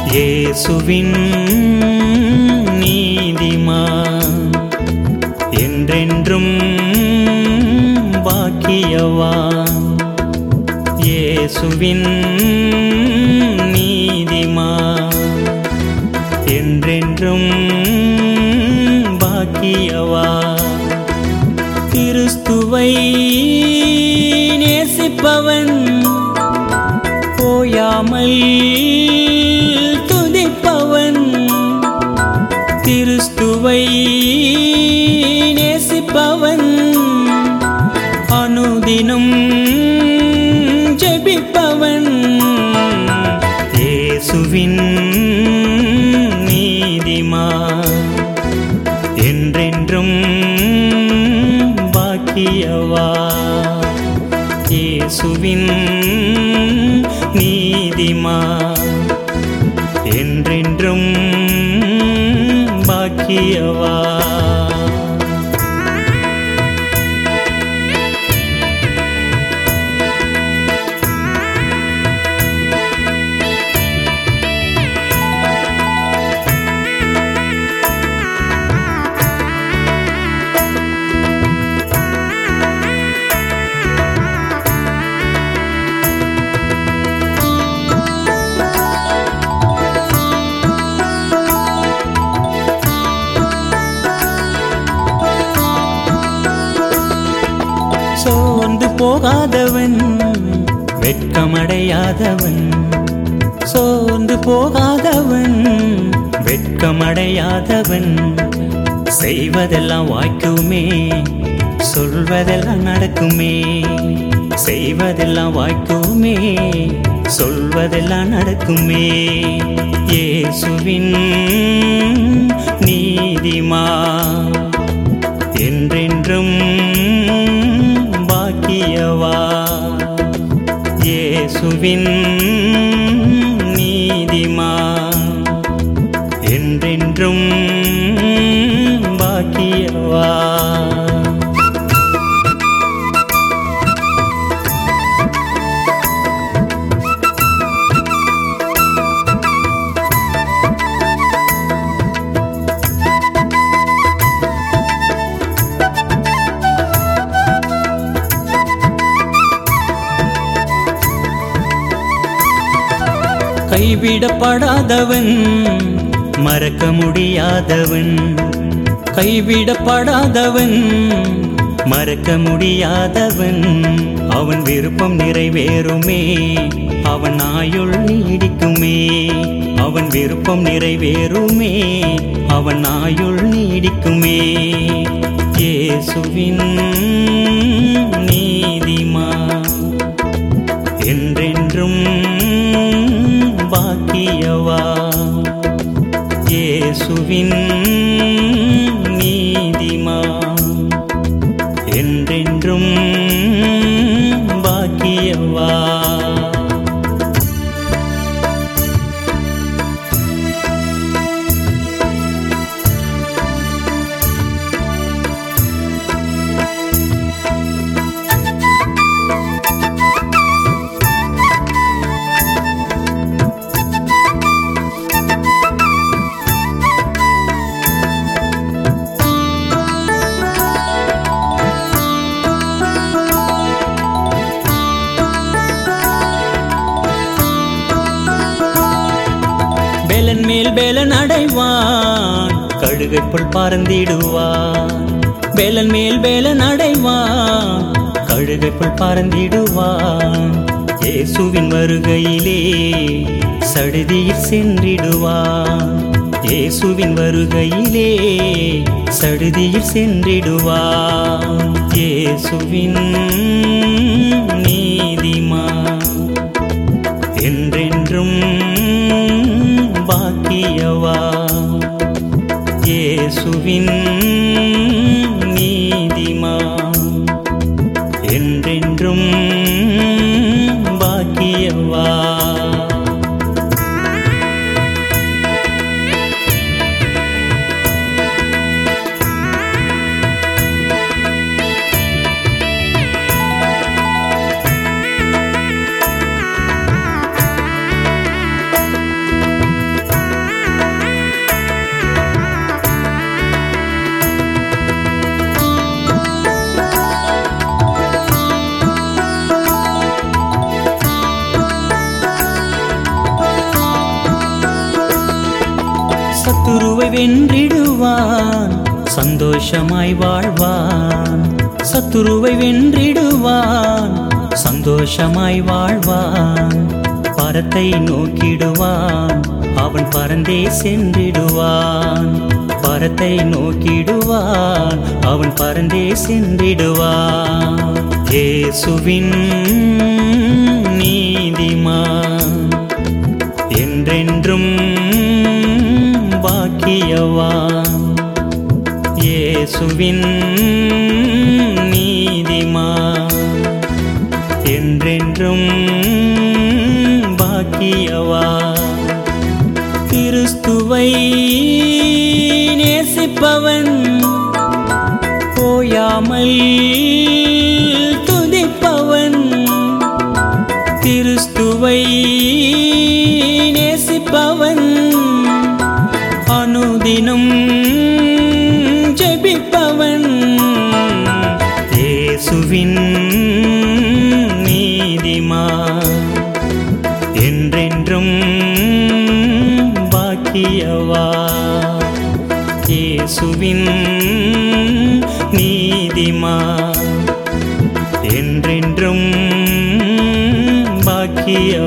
இயேசுவின் நீதிமா என்றென்றும் பாக்கியவா இயேசுவின் நீதிமா என்றென்றும் பாக்கியவா கிறிஸ்துவை நேசிப்பவன் போயாமல் துதிப்பவன் கிறிஸ்துவை நேசிப்பவன் அனுதினம் ஜெபிப்பவன் இயேசுவின் நீதிமா என்றென்றும் பாக்கியவா இயேசுவின் நீதிமா என்றென்றும் பாக்கியவா சோர்ந்து போகாதவன் வெட்கமடையாதவன் சோர்ந்து போகாதவன் வெட்கமடையாதவன் செய்வதெல்லாம் வாய்க்குமே சொல்வதெல்லாம் நடக்குமே செய்வதெல்லாம் வாய்க்குமே சொல்வதெல்லாம் நடக்குமே இயேசுவின் நீதிமா என்றென்றும் பாக்கியவா இயேசுவின் நீதிமா என்றென்றும் பாக்கியவா கைவிடப்படாதவன் மறக்க முடியாதவன் கைவிடப்படாதவன் மறக்க முடியாதவன் அவன் விருப்பம் நிறைவேறுமே அவன் ஆயுள் நீடிக்குமே அவன் விருப்பம் நிறைவேறுமே அவன் ஆயுள் நீடிக்குமே இயேசுவின் நீதிமா என்றென்றும் பாக்கியவா இயேசுவின் நீதிமா என்றென்றும் பாக்கியவா பேலன் மேல் பேலன் அடைவான் கழுகை புல் பறந்திடுவான் பேலன் மேல் பேலன் அடைவான் கழுகை புல் பறந்திடுவான் இயேசுவின் வருகையிலே சடுதியில் சென்றிடுவான் இயேசுவின் வருகையிலே சடுதியில் சென்றிடுவான் இயேசுவின் நீதிமா என்றென்றும் பாக்கியவா இயேசுவின் நீதிமா என்றென்றும் பாக்கியவா வென்றிடுவான் சந்தோஷமாய் வாழ்வான் சத்துருவை வென்றிடுவான் சந்தோஷமாய் வாழ்வான் பரத்தை நோக்கிடுவான் அவன் பறந்தே சென்றிடுவான் பரத்தை நோக்கிடுவான் அவன் பறந்தே சென்றிடுவான் இயேசுவின் நீதிமான் என்றென்றும் பாக்கியவான் இயேசுவின் நீதிமான் என்றென்றும் பாக்கியவான் கிறிஸ்துவை நேசிப்பவன் போயாமல் துதிப்பவன் கிறிஸ்துவை நேசிப்பவன் அனுதினம் ஜெபிப்பவன் இயேசுவின் நீதிமான் என்றென்றும் பாக்கியவா இயேசுவின் நீதிமான் என்றென்றும் பாக்கியவா